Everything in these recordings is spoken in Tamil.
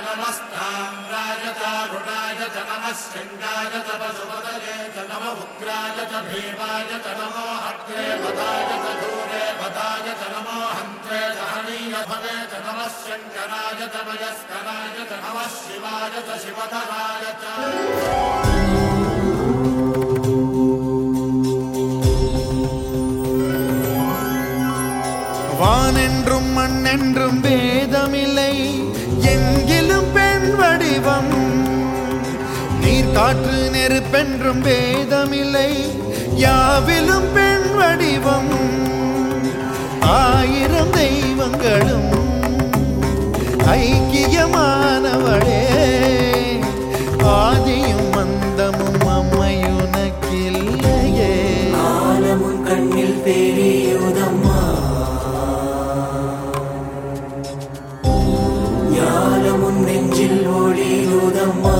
नमस्ताम्राय चारुणाय च नमः शृङ्गाय च पशुपतये च नम उग्राय च भीमाय च नमो अग्रे पदाय च दूरे पदाय च नमो हन्त्रे च हनीय भवे च नमः शङ्कराय च वयस्कराय च नमः शिवाय च शिवधराय च வானென்றும் மண்ணென்றும் வேதமில்லை எங்கிலும் பெண் வடிவம் நீர் காற்று நெருப்பென்றும் வேதமில்லை யாவிலும் பெண் வடிவம் ஆயிரம் தெய்வங்களும் ஐக்கியமானவளே ஆதியும் மந்தமும் அம்மையுனக்கில்லையே ஆலமுன் கண்ணில் தெரியுதம்மா ஞானமுன் நெஞ்சில் ஒளியுதம்மா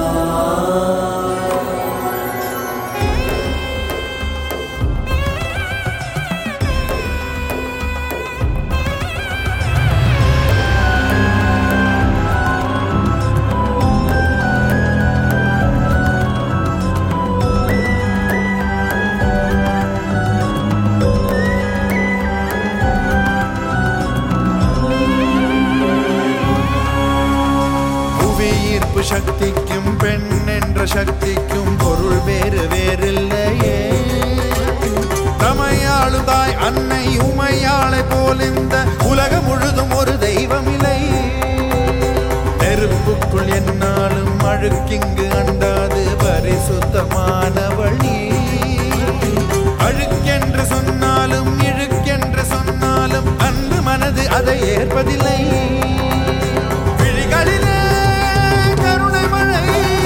புவியீர்ப்பு சக்திக்கும் பெண் என்ற சக்திக்கும் பொருள் வேறு வேறில்லையே தமையாளும் தாய் அன்னை உமையாளை போல் இந்த உலகம் முழுதும் ஒரு தெய்வமில்லை நெருப்புக்குள் என்னாலும் அழுக்கிங்கு அண்டாது பரிசுத்தமானவள் நீ அழுக்கென்று சொன்னாலும் இழுக்கென்று சொன்னாலும் அன்பு மனது அதை ஏற்பதில்லை விழிகளிலே கருணை மழை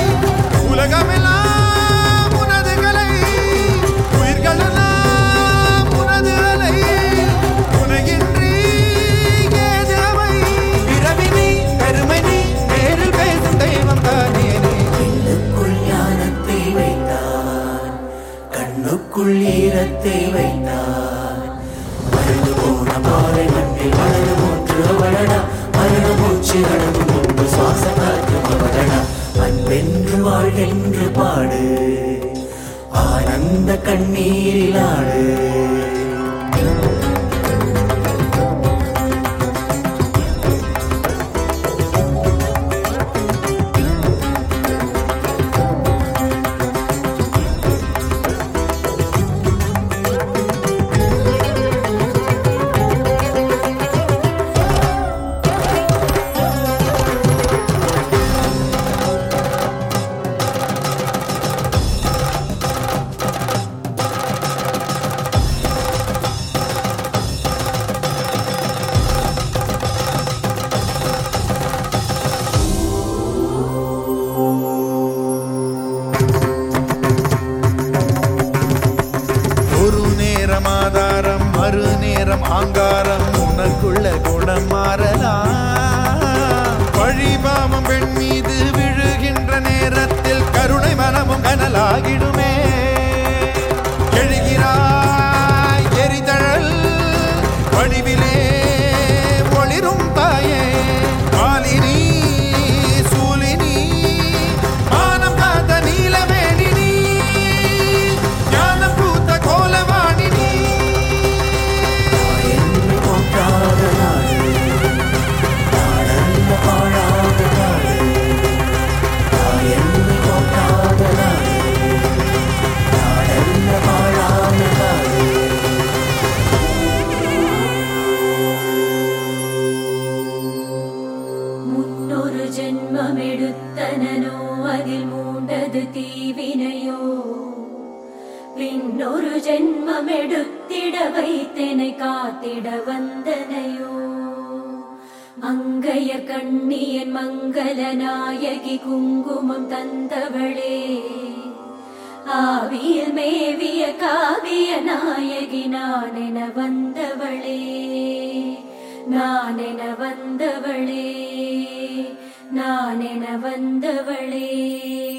உலகமெல்லாம் உனது கலை உயிர்களெல்லாம் உனது அலை உனகின்றி ஏது அவை பிறவி நீ பெருமை நீ நேரில் பேசும் தெய்வம் தானே நீ கண்ணுக்குள் ஞானத்தை வைத்தான் கண்ணுக்குள் ஈரத்தை வைத்தான் மறைந்து போன பாறை மண்ணில் வளரும் ஒன்று அவளடா மரண மூச்சு அடங்கும் முன்பு சுவாச காற்றும் அவளடா அன்பென்று வாழ்கென்று பாடு ஆனந்த கண்ணீரில் ஆடு ஒரு நேரம் ஆதாரம் மறு நேரம் ஆங்காரம் உனக்குள்ள குணம் மாறலாம் பழிபாவம் பெண் மீது விழுகின்ற நேரத்தில் கருணை மனமும் கனலாகிடுமே எழுகிறாய் எரிதழல் வடிவிலே ஒளிரும் தாயே மாலினி சூலினி மானம் காத்த நீலமேனி நீ ஞானம் பூத்த கோலவாணி நீ என்னை போற்றாத நாடு நாடல்ல பாழாத நாடு நான் என்னை போற்றாத நாடு நாடல்ல பாழாத நாடு முன்னொரு ஜென்மமெடுத்தனோ அதில் மூண்டது தீவினையோ பின்னொரு ஜென்மமெடுத்திட வைத்தனை காத்திட வந்தனையோ மங்கைய கண்ணியன் மங்கள நாயகி குங்குமம் தந்தவளே ஆவியில் மேவிய காவிய நாயகி நான் என வந்தவளே நான் என வந்தவளே நான் என வந்தவளே